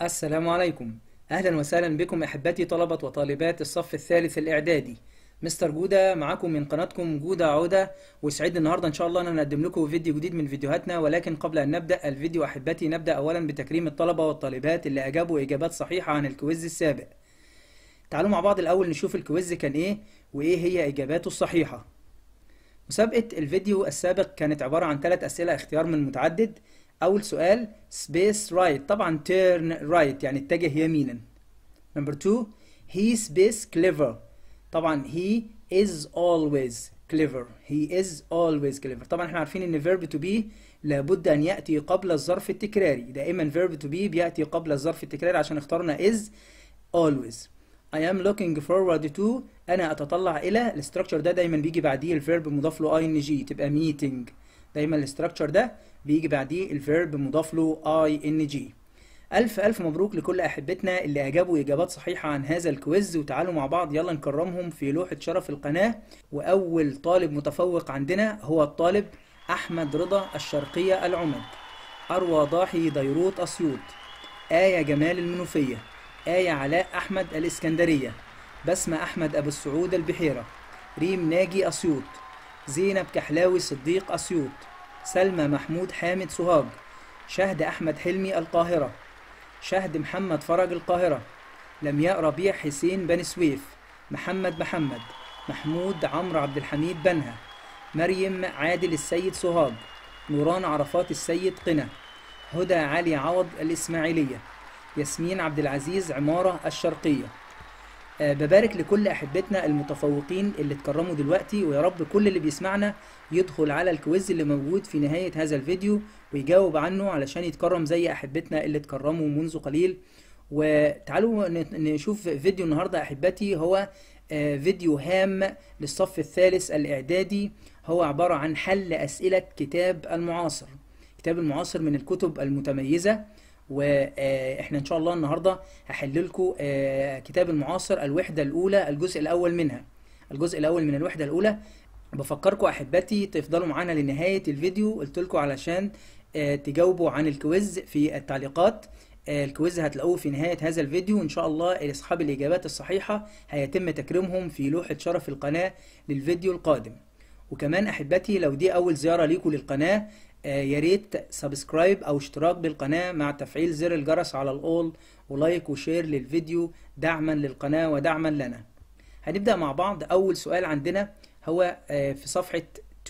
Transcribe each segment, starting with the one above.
السلام عليكم أهلا وسهلا بكم أحبتي طلبة وطالبات الصف الثالث الإعدادي مستر جودة معاكم من قناتكم جودة عودة ويسعدني النهاردة إن شاء الله أن نقدم لكم فيديو جديد من فيديوهاتنا ولكن قبل أن نبدأ الفيديو أحبتي نبدأ أولا بتكريم الطلبة والطالبات اللي أجابوا إجابات صحيحة عن الكويز السابق تعالوا مع بعض الأول نشوف الكويز كان إيه وإيه هي إجاباته الصحيحة مسابقة الفيديو السابق كانت عبارة عن ثلاث أسئلة اختيار من متعدد أول سؤال space right طبعا turn right يعني اتجه يمينا number two he space clever طبعا he is always clever he is always clever طبعا احنا عارفين ان verb to be لابد ان يأتي قبل الظرف التكراري دائما verb to be بيأتي قبل الظرف التكراري عشان اخترنا is always I am looking forward to انا اتطلع الى الاستراكشر ده دايما بيجي بعديه الفيرب مضاف له ing تبقى meeting دايما الاستراكشر ده بيجي بعديه الفيرب مضاف له ing ألف ألف مبروك لكل أحبتنا اللي أجابوا إجابات صحيحة عن هذا الكويز وتعالوا مع بعض يلا نكرمهم في لوحة شرف القناة وأول طالب متفوق عندنا هو الطالب أحمد رضا الشرقية العمد أروى ضاحي ديروت أسيوط آية جمال المنوفية آية علاء أحمد الإسكندرية بسمة أحمد أبو السعود البحيرة ريم ناجي أسيوط زينب كحلاوي صديق أسيوط سلمى محمود حامد سوهاج شهد أحمد حلمي القاهرة شهد محمد فرج القاهرة لمياء ربيع حسين بني سويف محمد محمد محمود عمرو عبد الحميد بنها مريم عادل السيد سوهاج نوران عرفات السيد قنا هدى علي عوض الإسماعيلية ياسمين عبد العزيز عمارة الشرقية أه ببارك لكل أحبتنا المتفوقين اللي اتكرموا دلوقتي ويا رب كل اللي بيسمعنا يدخل على الكويز اللي موجود في نهاية هذا الفيديو ويجاوب عنه علشان يتكرم زي أحبتنا اللي اتكرموا منذ قليل وتعالوا نشوف فيديو النهاردة أحبتي هو أه فيديو هام للصف الثالث الإعدادي هو عبارة عن حل أسئلة كتاب المعاصر كتاب المعاصر من الكتب المتميزة واحنا ان شاء الله النهارده هحل لكم كتاب المعاصر الوحده الاولى الجزء الاول منها الجزء الاول من الوحده الاولى بفكركم احبتي تفضلوا معانا لنهايه الفيديو قلت لكم علشان تجاوبوا عن الكويز في التعليقات الكويز هتلاقوه في نهايه هذا الفيديو ان شاء الله اصحاب الاجابات الصحيحه هيتم تكريمهم في لوحه شرف القناه للفيديو القادم وكمان احبتي لو دي اول زياره ليكم للقناه يا ريت سبسكرايب او اشتراك بالقناه مع تفعيل زر الجرس على الاول ولايك وشير للفيديو دعما للقناه ودعما لنا هنبدا مع بعض اول سؤال عندنا هو في صفحه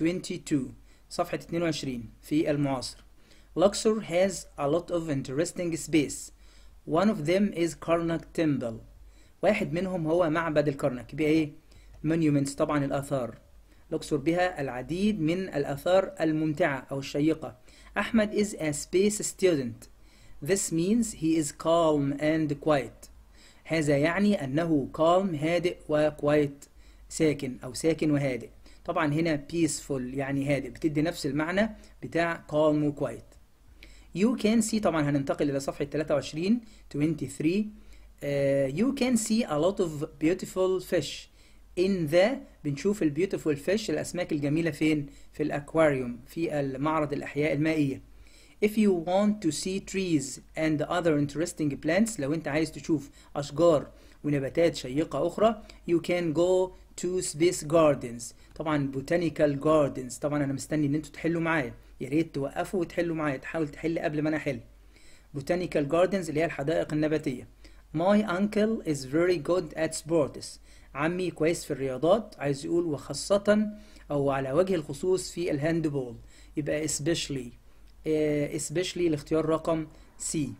22 صفحه 22 في المعاصر Luxor has a lot of interesting space one of them is Karnak Temple واحد منهم هو معبد الكرنك يبقى ايه monuments طبعا الاثار الأقصر بها العديد من الآثار الممتعة أو الشيقة. أحمد is a space student. This means he is calm and quiet. هذا يعني أنه calm هادئ و quiet ساكن أو ساكن وهادئ. طبعا هنا peaceful يعني هادئ بتدي نفس المعنى بتاع calm و quiet. You can see طبعا هننتقل إلى صفحة 23 23 uh, You can see a lot of beautiful fish. in the بنشوف البيوتيفول فيش الأسماك الجميلة فين؟ في الأكواريوم في المعرض الأحياء المائية. If you want to see trees and other interesting plants لو أنت عايز تشوف أشجار ونباتات شيقة أخرى you can go to space gardens طبعا botanical gardens طبعا أنا مستني إن أنتوا تحلوا معايا يا ريت توقفوا وتحلوا معايا تحاول تحل قبل ما أنا أحل. botanical gardens اللي هي الحدائق النباتية. My uncle is very good at sports. عمي كويس في الرياضات عايز يقول وخاصة أو على وجه الخصوص في الهاندبول يبقى especially uh, especially الاختيار رقم C uh,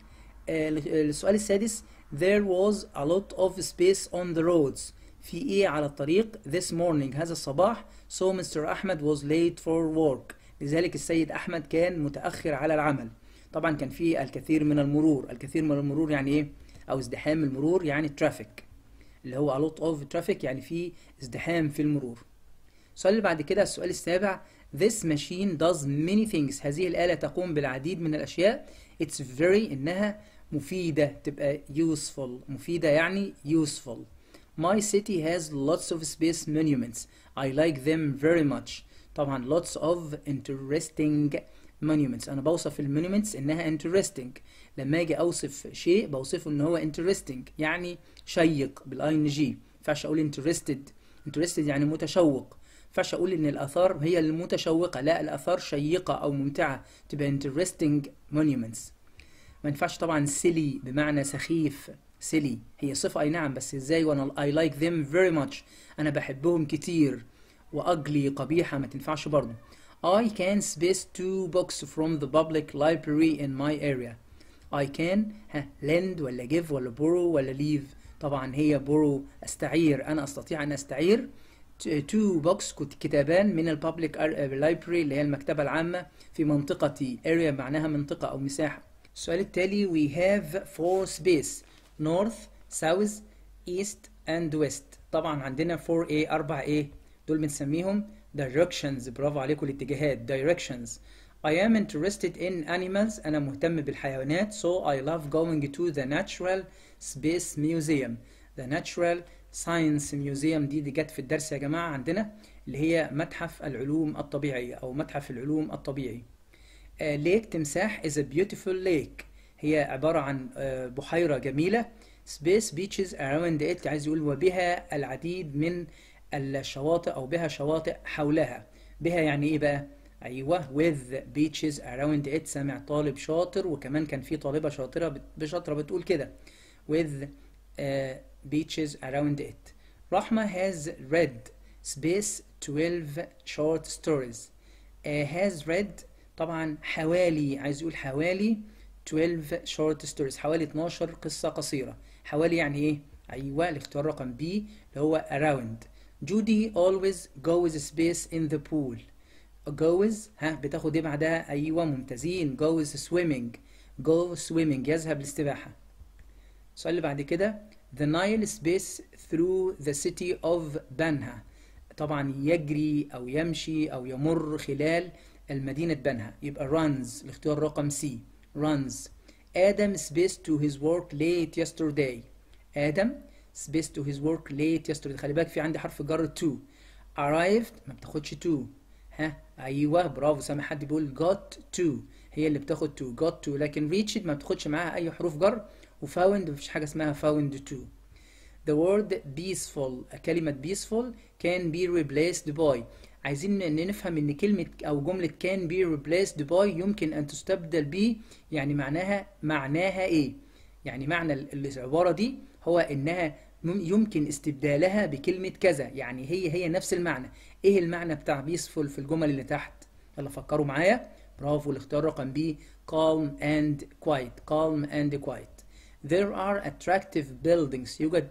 السؤال السادس there was a lot of space on the roads في إيه على الطريق this morning هذا الصباح so Mr. أحمد was late for work لذلك السيد أحمد كان متأخر على العمل طبعا كان في الكثير من المرور الكثير من المرور يعني إيه أو ازدحام المرور يعني traffic اللي هو a lot of traffic يعني في ازدحام في المرور السؤال اللي بعد كده السؤال السابع This machine does many things هذه الآلة تقوم بالعديد من الأشياء It's very إنها مفيدة تبقى useful مفيدة يعني useful My city has lots of space monuments I like them very much طبعا lots of interesting monuments انا بوصف المونيومنتس انها interesting لما اجي اوصف شيء بوصفه ان هو interesting يعني شيق بالاي ان جي ما ينفعش اقول interested interested يعني متشوق ما ينفعش اقول ان الاثار هي المتشوقه لا الاثار شيقه او ممتعه تبقى interesting monuments ما ينفعش طبعا silly بمعنى سخيف silly هي صفه اي نعم بس ازاي وانا I like them very much انا بحبهم كتير واجلي قبيحه ما تنفعش برضه I can space two books from the public library in my area I can ها lend ولا give ولا borrow ولا leave طبعا هي borrow استعير انا استطيع ان استعير two books كتابان من البابليك library اللي هي المكتبة العامة في منطقتي area معناها منطقة أو مساحة السؤال التالي we have four space north south east and west طبعا عندنا 4A 4A دول بنسميهم directions برافو عليكم الاتجاهات directions I am interested in animals أنا مهتم بالحيوانات so I love going to the natural space museum the natural science museum دي دي جت في الدرس يا جماعة عندنا اللي هي متحف العلوم الطبيعية أو متحف العلوم الطبيعي ليك uh, تمساح is a beautiful lake هي عبارة عن uh, بحيرة جميلة space beaches around it عايز يقول وبها العديد من الشواطئ أو بها شواطئ حولها بها يعني إيه بقى؟ أيوه with beaches around it سامع طالب شاطر وكمان كان في طالبة شاطرة بشاطرة بتقول كده with uh, beaches around it رحمة has read space 12 short stories uh, has read طبعا حوالي عايز يقول حوالي 12 short stories حوالي 12 قصة قصيرة حوالي يعني ايه ايوه الاختيار رقم B اللي هو around جودي always goes space in the pool goes ها بتاخد ايه بعدها ايوه ممتازين goes swimming go swimming يذهب للسباحة السؤال اللي بعد كده the Nile space through the city of بنها طبعا يجري او يمشي او يمر خلال المدينة بنها يبقى runs الاختيار رقم C runs آدم space to his work late yesterday آدم space to his work late yesterday خلي بالك في عندي حرف جر to arrived ما بتاخدش to ها ايوه برافو سامع حد بيقول got to هي اللي بتاخد to got to لكن reached ما بتاخدش معاها اي حروف جر وفاوند مفيش حاجه اسمها found to the word peaceful كلمه peaceful can be replaced by عايزين ان نفهم ان كلمه او جمله can be replaced by يمكن ان تستبدل ب يعني معناها معناها ايه يعني معنى العباره دي هو انها يمكن استبدالها بكلمة كذا يعني هي هي نفس المعنى ايه المعنى بتاع بيسفول في الجمل اللي تحت يلا فكروا معايا برافو الاختيار رقم بي calm and quiet calm and quiet there are attractive buildings يوجد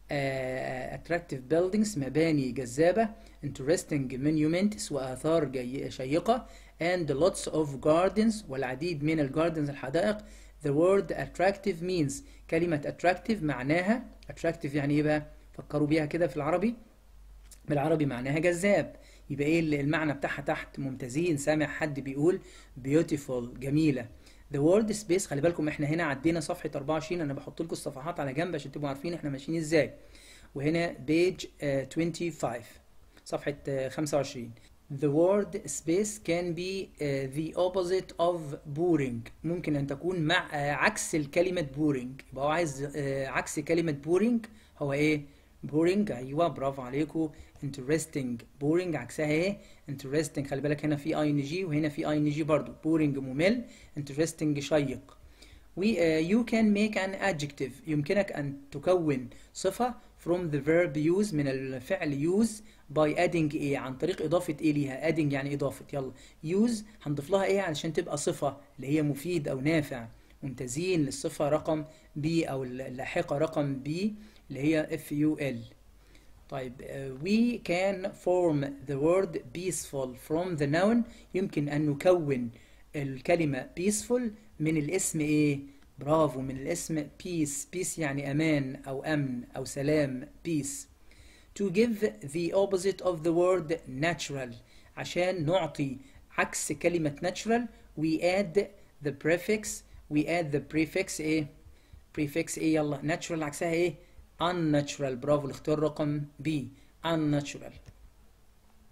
uh, attractive buildings مباني جذابة interesting monuments وآثار جي شيقة and lots of gardens والعديد من الجاردنز الحدائق the word attractive means كلمة attractive معناها attractive يعني ايه بقى فكروا بيها كده في العربي بالعربي معناها جذاب يبقى ايه المعنى بتاعها تحت ممتازين سامع حد بيقول beautiful جميلة the word space خلي بالكم احنا هنا عدينا صفحة 24 انا بحط لكم الصفحات على جنب عشان تبقوا عارفين احنا ماشيين ازاي وهنا page uh, 25 صفحة uh, 25 The word space can be uh, the opposite of boring ممكن أن تكون مع uh, عكس الكلمة boring يبقى هو عايز uh, عكس كلمة boring هو إيه؟ boring أيوه برافو عليكم interesting boring عكسها إيه؟ interesting خلي بالك هنا في ing وهنا في ing برضو boring ممل interesting شيق We, uh, you can make an adjective يمكنك أن تكون صفة from the verb use من الفعل use by adding ايه عن طريق اضافه ايه ليها adding يعني اضافه يلا use هنضيف لها ايه علشان تبقى صفه اللي هي مفيد او نافع ممتازين للصفه رقم B او اللاحقه رقم B اللي هي FUL طيب uh, we can form the word peaceful from the noun يمكن ان نكون الكلمه peaceful من الاسم ايه برافو من الاسم peace peace يعني امان او امن او سلام peace to give the opposite of the word natural عشان نعطي عكس كلمة natural we add the prefix we add the prefix ايه prefix ايه يلا natural عكسها ايه unnatural برافو الاختيار رقم B unnatural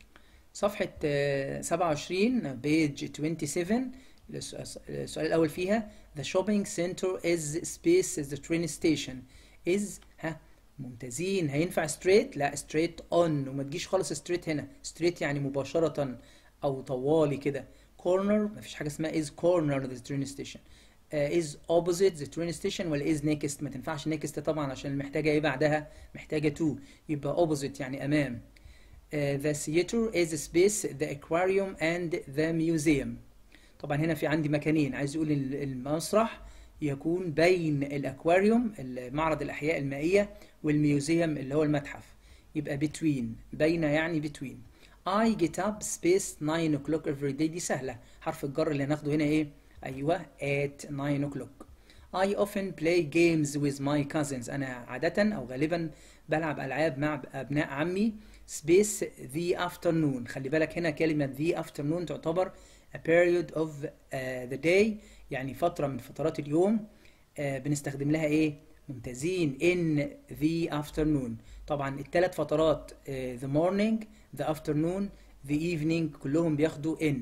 صفحة آه، 27 بيج 27 الس- السؤال الأول فيها The shopping center is space is the train station is ها ممتازين هينفع straight لا straight on وما تجيش خالص straight هنا straight يعني مباشرة أو طوالي كده corner مفيش حاجة اسمها is corner the train station uh, is opposite the train station ولا is next ما تنفعش next طبعا عشان محتاجة ايه بعدها محتاجة to يبقى opposite يعني أمام Uh, the theater is space the aquarium and the museum طبعا هنا في عندي مكانين عايز يقول ال- المسرح يكون بين الاكواريوم معرض الاحياء المائيه والميوزيوم اللي هو المتحف يبقى between بين يعني between I get up space 9 o'clock every day دي سهله حرف الجر اللي هناخده هنا ايه ايوه at 9 o'clock I often play games with my cousins أنا عادة أو غالبا بلعب ألعاب مع أبناء عمي space the afternoon خلي بالك هنا كلمة the afternoon تعتبر a period of uh, the day يعني فترة من فترات اليوم uh, بنستخدم لها إيه ممتازين in the afternoon طبعا الثلاث فترات uh, the morning the afternoon the evening كلهم بياخدوا in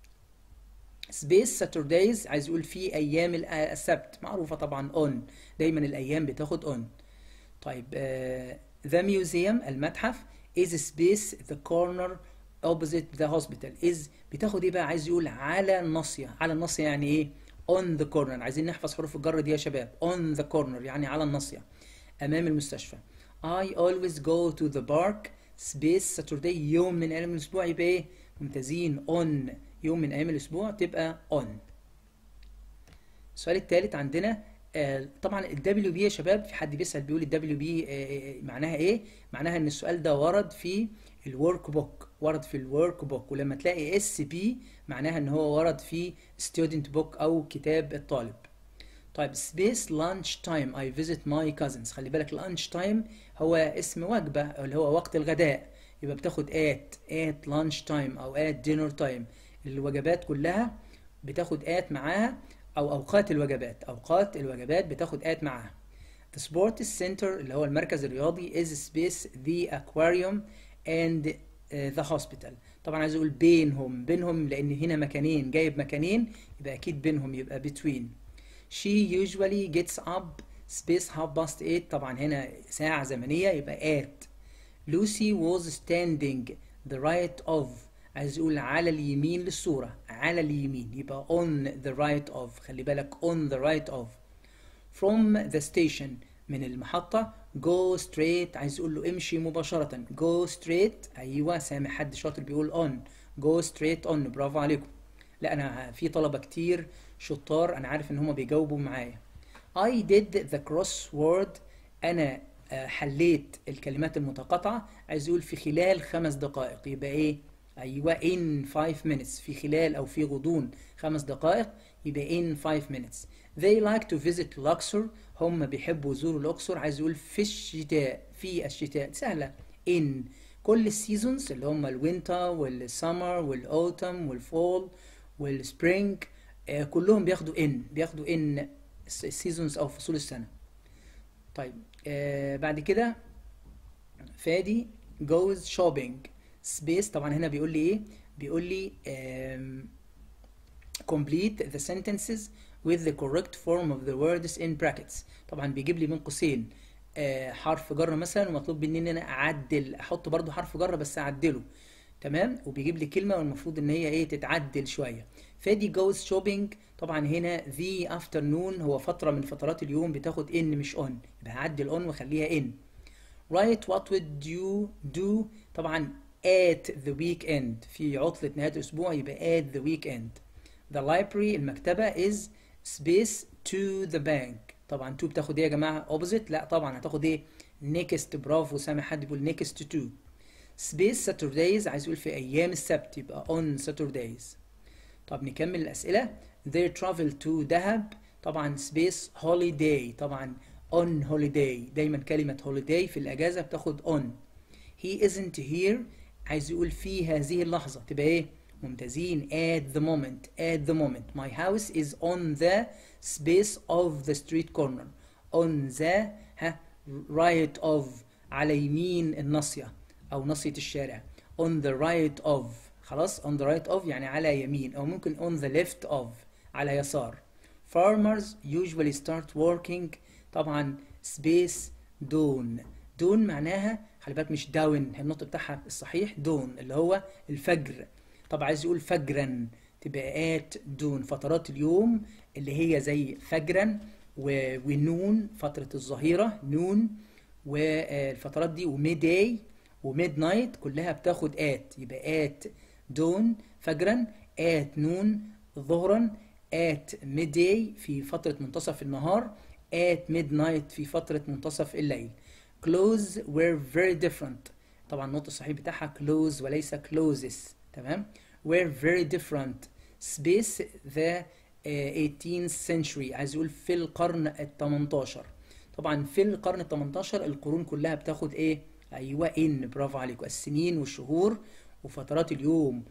سبيس ساتردايز عايز يقول في ايام ال- آه، السبت معروفه طبعا اون دايما الايام بتاخد اون طيب ذا ميوزيوم المتحف is space the corner opposite the hospital is بتاخد ايه بقى عايز يقول على الناصيه على الناصيه يعني ايه on the corner عايزين نحفظ حروف الجر دي يا شباب on the corner يعني على الناصيه امام المستشفى I always go to the park space Saturday يوم من ايام الاسبوع يبقى ايه ممتازين on يوم من ايام الاسبوع تبقى on السؤال الثالث عندنا آه، طبعا ال WB يا شباب في حد بيسأل بيقول ال WB آه، معناها ايه؟ معناها ان السؤال ده ورد في الورك بوك ورد في الورك بوك ولما تلاقي اس بي معناها ان هو ورد في ستودنت بوك او كتاب الطالب طيب سبيس لانش تايم اي فيزيت ماي كازنز خلي بالك لانش تايم هو اسم وجبه اللي هو وقت الغداء يبقى بتاخد ات ات لانش تايم او ات دينر تايم الوجبات كلها بتاخد ات معاها او اوقات الوجبات اوقات الوجبات بتاخد ات معاها The Sports Center اللي هو المركز الرياضي is space the aquarium and uh, the hospital طبعا عايز اقول بينهم بينهم لان هنا مكانين جايب مكانين يبقى اكيد بينهم يبقى between She usually gets up space half past eight طبعا هنا ساعة زمنية يبقى at Lucy was standing the right of عايز يقول على اليمين للصورة على اليمين يبقى on the right of خلي بالك on the right of from the station من المحطة go straight عايز يقول له امشي مباشرة go straight أيوة سامع حد شاطر بيقول on go straight on برافو عليكم لا أنا في طلبة كتير شطار أنا عارف إن هما بيجاوبوا معايا I did the crossword أنا آه، حليت الكلمات المتقاطعة عايز يقول في خلال خمس دقائق يبقى إيه؟ أيوة in 5 minutes في خلال أو في غضون خمس دقائق يبقى in 5 minutes they like to visit Luxor هم بيحبوا يزوروا الأقصر عايز يقول في الشتاء في الشتاء سهلة in كل السيزونز اللي هم الوينتر والسمر والأوتم والفول والسبرينج آه، كلهم بياخدوا in بياخدوا in السيزونز أو فصول السنة طيب آه بعد كده فادي goes shopping space طبعا هنا بيقول لي ايه بيقول لي آم، complete the sentences with the correct form of the words in brackets طبعا بيجيب لي من قوسين آه، حرف جر مثلا ومطلوب مني ان انا اعدل احط برضو حرف جر بس اعدله تمام وبيجيب لي كلمه والمفروض ان هي ايه تتعدل شويه فادي goes shopping طبعا هنا the afternoon هو فتره من فترات اليوم بتاخد in مش on يبقى هعدل on واخليها in Write what would you do طبعا at the weekend في عطلة نهاية الأسبوع يبقى at the weekend The library المكتبة is space to the bank طبعا to بتاخد ايه يا جماعة opposite لا طبعا هتاخد ايه next برافو سامع حد بيقول next to space Saturdays عايز يقول في أيام السبت يبقى on Saturdays طب نكمل الأسئلة they travel to دهب طبعا space holiday طبعا on holiday دايما كلمة holiday في الأجازة بتاخد on he isn't here عايز يقول في هذه اللحظة تبقى ايه ممتازين at the moment at the moment my house is on the space of the street corner on the ها right of على يمين الناصية أو ناصية الشارع on the right of خلاص on the right of يعني على يمين أو ممكن on the left of على يسار farmers usually start working طبعا space dawn dawn معناها خلي بالك مش داون النطق بتاعها الصحيح دون اللي هو الفجر طب عايز يقول فجرا تبقى ات دون فترات اليوم اللي هي زي فجرا و- ونون فترة الظهيرة نون والفترات دي وميداي وميد نايت كلها بتاخد ات يبقى ات دون فجرا ات نون ظهرا ات ميداي في فترة منتصف النهار at midnight في فترة منتصف الليل clothes were very different طبعا النطق الصحيح بتاعها clothes وليس closes تمام were very different space the uh, 18th century عايز يقول في القرن ال 18 طبعا في القرن ال 18 القرون كلها بتاخد ايه ايوه ان برافو عليكم السنين والشهور وفترات اليوم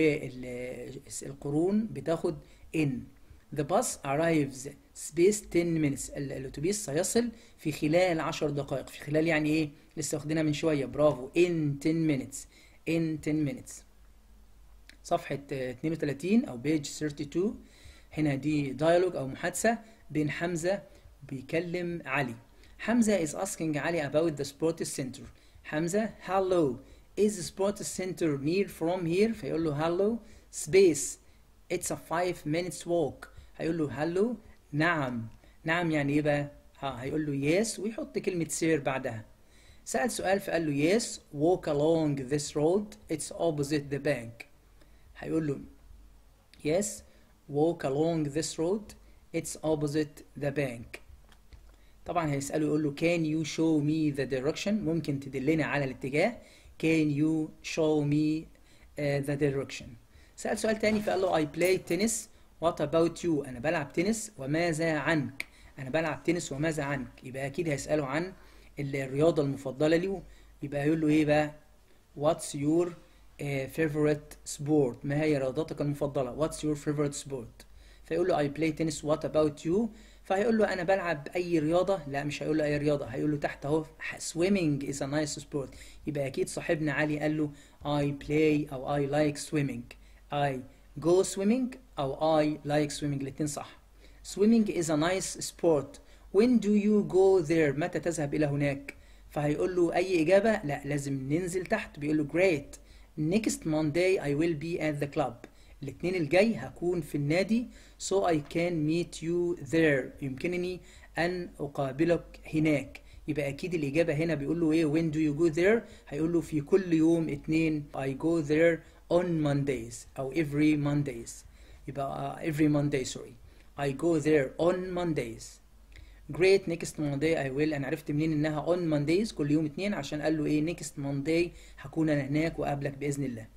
والقرون بتاخد ان The bus arrives space 10 minutes ال- الاتوبيس سيصل في خلال 10 دقائق في خلال يعني ايه لسه واخدينها من شويه برافو in 10 minutes in 10 minutes صفحة آه، 32 أو page 32 هنا دي dialogue أو محادثة بين حمزة بيكلم علي حمزة is asking علي about the sports center حمزة hello is the sports center near from here فيقول له hello space it's a five minutes walk هيقول له hello نعم نعم يعني ايه بقى ها هيقول له yes ويحط كلمة سير بعدها سأل سؤال فقال له yes walk along this road it's opposite the bank هيقول له yes walk along this road it's opposite the bank طبعا هيسأله يقول له can you show me the direction ممكن تدلنا على الاتجاه can you show me uh, the direction سأل سؤال تاني فقال له I play tennis what about you أنا بلعب تنس وماذا عنك أنا بلعب تنس وماذا عنك يبقى أكيد هيسأله عن ال- الرياضة المفضلة له يبقى هيقول له إيه بقى what's your uh, favorite sport ما هي رياضتك المفضلة what's your favorite sport فيقول له I play tennis what about you فهيقول له انا بلعب اي رياضه لا مش هيقول له اي رياضه هيقول له تحت اهو swimming is a nice sport يبقى اكيد صاحبنا علي قال له I play او I like swimming I go swimming او I like swimming الاتنين صح swimming is a nice sport when do you go there متى تذهب الى هناك فهيقول له اي اجابه لا لازم ننزل تحت بيقول له great next Monday I will be at the club الاثنين الجاي هكون في النادي so I can meet you there يمكنني أن أقابلك هناك يبقى أكيد الإجابة هنا بيقول له إيه when do you go there هيقول له في كل يوم اتنين I go there on Mondays أو every Mondays يبقى uh, every Monday sorry I go there on Mondays great next Monday I will أنا عرفت منين إنها on Mondays كل يوم اتنين عشان قال له إيه next Monday هكون أنا هناك وأقابلك بإذن الله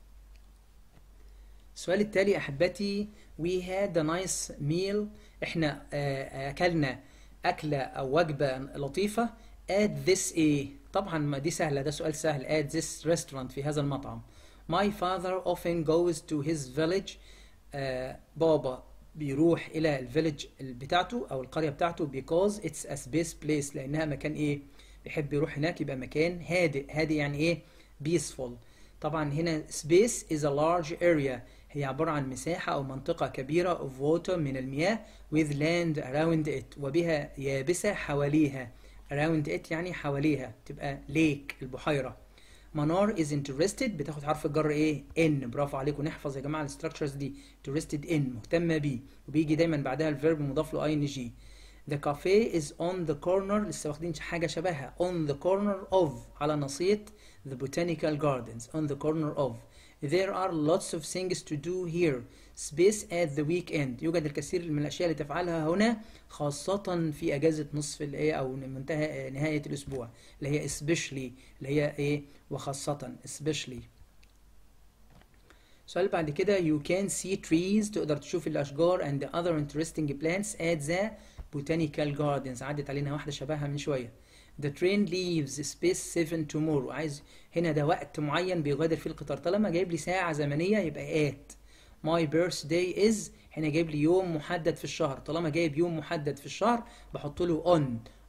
السؤال التالي أحبتي we had a nice meal احنا آه، أكلنا أكلة أو وجبة لطيفة at this a طبعا ما دي سهلة ده سؤال سهل at this restaurant في هذا المطعم my father often goes to his village آه، بابا بيروح إلى الفيلج بتاعته أو القرية بتاعته because it's a space place لأنها مكان إيه بيحب يروح هناك يبقى مكان هادئ هادئ يعني إيه peaceful طبعا هنا space is a large area هي عبارة عن مساحة أو منطقة كبيرة of water من المياه with land around it وبها يابسة حواليها around it يعني حواليها تبقى lake البحيرة منار is interested بتاخد حرف الجر ايه in برافو عليكم نحفظ يا جماعة الستراكشرز دي interested in مهتمة بيه وبيجي دايما بعدها الفيرب مضاف له ing The cafe is on the corner لسه واخدين حاجة شبهها on the corner of على نصية the botanical gardens on the corner of There are lots of things to do here space at the weekend يوجد الكثير من الأشياء اللي تفعلها هنا خاصة في أجازة نصف الإيه أو منتهى نهاية الأسبوع اللي هي especially اللي هي إيه وخاصة especially السؤال اللي بعد كده you can see trees تقدر تشوف الأشجار and the other interesting plants at the botanical gardens عدت علينا واحدة شبهها من شوية The train leaves space 7 tomorrow عايز هنا ده وقت معين بيغادر فيه القطار طالما جايب لي ساعة زمنية يبقى at My birthday is هنا جايب لي يوم محدد في الشهر طالما جايب يوم محدد في الشهر بحط له on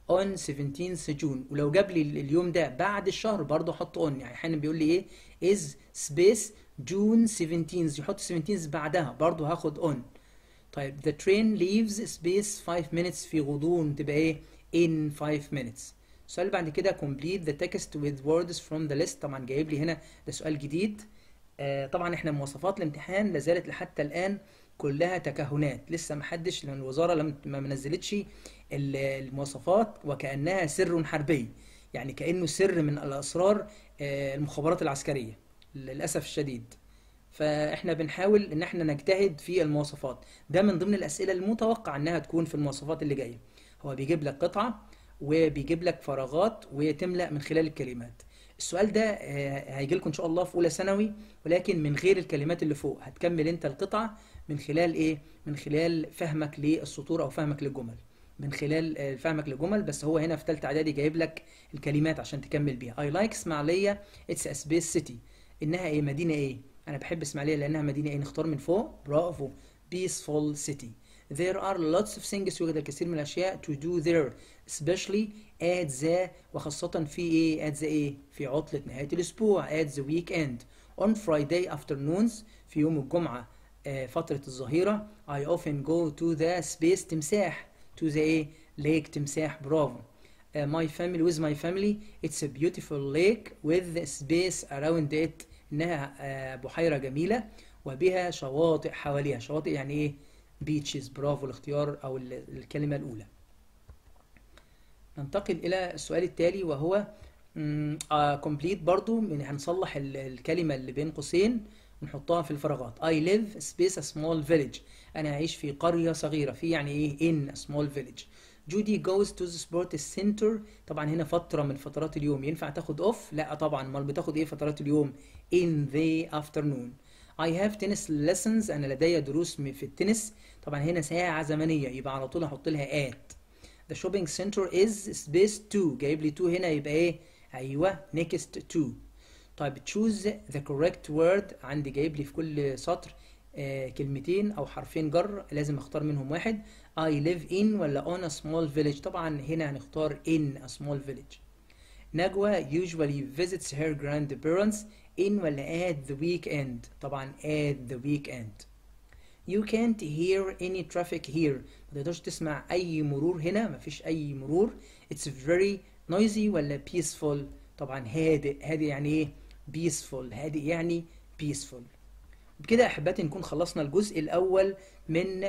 on 17th جون ولو جاب لي اليوم ده بعد الشهر برضه احط on يعني احيانا بيقول لي ايه is space June 17th يحط 17th بعدها برضه هاخد on طيب the train leaves space 5 minutes في غضون تبقى ايه in 5 minutes السؤال اللي بعد كده complete the text with words from the list طبعا جايب لي هنا ده سؤال جديد آه طبعا احنا مواصفات الامتحان لازالت لحتى الان كلها تكهنات لسه ما حدش لان الوزاره لم ما منزلتش المواصفات وكانها سر حربي يعني كانه سر من الاسرار آه المخابرات العسكريه للاسف الشديد فاحنا بنحاول ان احنا نجتهد في المواصفات ده من ضمن الاسئله المتوقع انها تكون في المواصفات اللي جايه هو بيجيب لك قطعه وبيجيب لك فراغات وتملا من خلال الكلمات السؤال ده هيجي لكم ان شاء الله في اولى ثانوي ولكن من غير الكلمات اللي فوق هتكمل انت القطعه من خلال ايه من خلال فهمك للسطور او فهمك للجمل من خلال فهمك للجمل بس هو هنا في ثالثه اعدادي جايب لك الكلمات عشان تكمل بيها اي لايك اسماعيليه اتس ا سبيس سيتي انها ايه مدينه ايه انا بحب اسماعيليه لانها مدينه ايه نختار من فوق برافو peaceful city there are lots of things يوجد الكثير من الاشياء to do there especially at the وخاصة في ايه at the ايه في عطلة نهاية الاسبوع at the weekend on Friday afternoons في يوم الجمعة آه فترة الظهيرة I often go to the space تمساح to the ايه lake تمساح برافو uh, my family with my family it's a beautiful lake with space around it انها آه بحيرة جميلة وبها شواطئ حواليها شواطئ يعني ايه beaches برافو الاختيار او الكلمة الاولى ننتقل الى السؤال التالي وهو كومبليت uh, برضو من هنصلح الكلمة اللي بين قوسين ونحطها في الفراغات I live space a small village أنا أعيش في قرية صغيرة في يعني إيه in a small village جودي goes to the sports center طبعا هنا فترة من فترات اليوم ينفع تاخد اوف لا طبعا امال بتاخد ايه فترات اليوم in the afternoon I have tennis lessons أنا لدي دروس في التنس طبعا هنا ساعة زمنية يبقى على طول هحط لها at The shopping center is space 2 جايب لي 2 هنا يبقى ايه ايوه next to طيب choose the correct word عندي جايب لي في كل سطر آه كلمتين او حرفين جر لازم اختار منهم واحد I live in ولا on a small village طبعا هنا هنختار in a small village نجوى usually visits her grandparents in ولا at the weekend طبعا at the weekend You can't hear any traffic here ما تقدرش تسمع أي مرور هنا مفيش أي مرور It's very noisy ولا peaceful طبعا هادئ هادئ يعني إيه peaceful هادئ يعني peaceful بكده أحباتي نكون خلصنا الجزء الأول من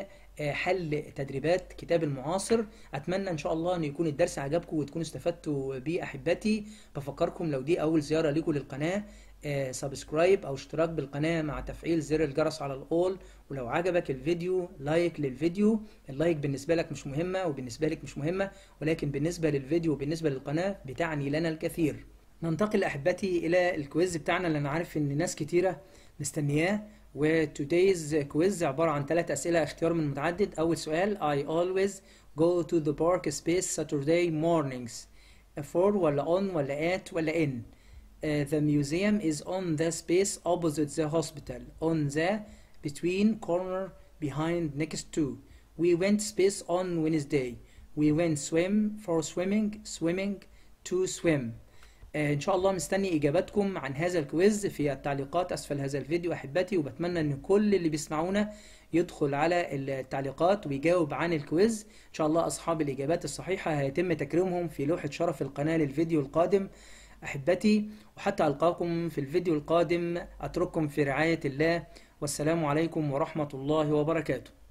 حل تدريبات كتاب المعاصر اتمنى ان شاء الله ان يكون الدرس عجبكم وتكونوا استفدتوا بيه احبتي بفكركم لو دي اول زياره ليكم للقناه سبسكرايب او اشتراك بالقناه مع تفعيل زر الجرس على الاول ولو عجبك الفيديو لايك للفيديو اللايك بالنسبه لك مش مهمه وبالنسبه لك مش مهمه ولكن بالنسبه للفيديو وبالنسبه للقناه بتعني لنا الكثير ننتقل احبتي الى الكويز بتاعنا اللي انا عارف ان ناس كتيره مستنياه وتودايز كويز عبارة عن ثلاث أسئلة اختيار من متعدد أول سؤال I always go to the park space Saturday mornings for ولا on ولا at ولا in uh, the museum is on the space opposite the hospital on the between corner behind next to we went space on Wednesday we went swim for swimming swimming to swim ان شاء الله مستني اجاباتكم عن هذا الكويز في التعليقات اسفل هذا الفيديو احبتي وبتمنى ان كل اللي بيسمعونا يدخل على التعليقات ويجاوب عن الكويز ان شاء الله اصحاب الاجابات الصحيحه هيتم تكريمهم في لوحه شرف القناه للفيديو القادم احبتي وحتى القاكم في الفيديو القادم اترككم في رعايه الله والسلام عليكم ورحمه الله وبركاته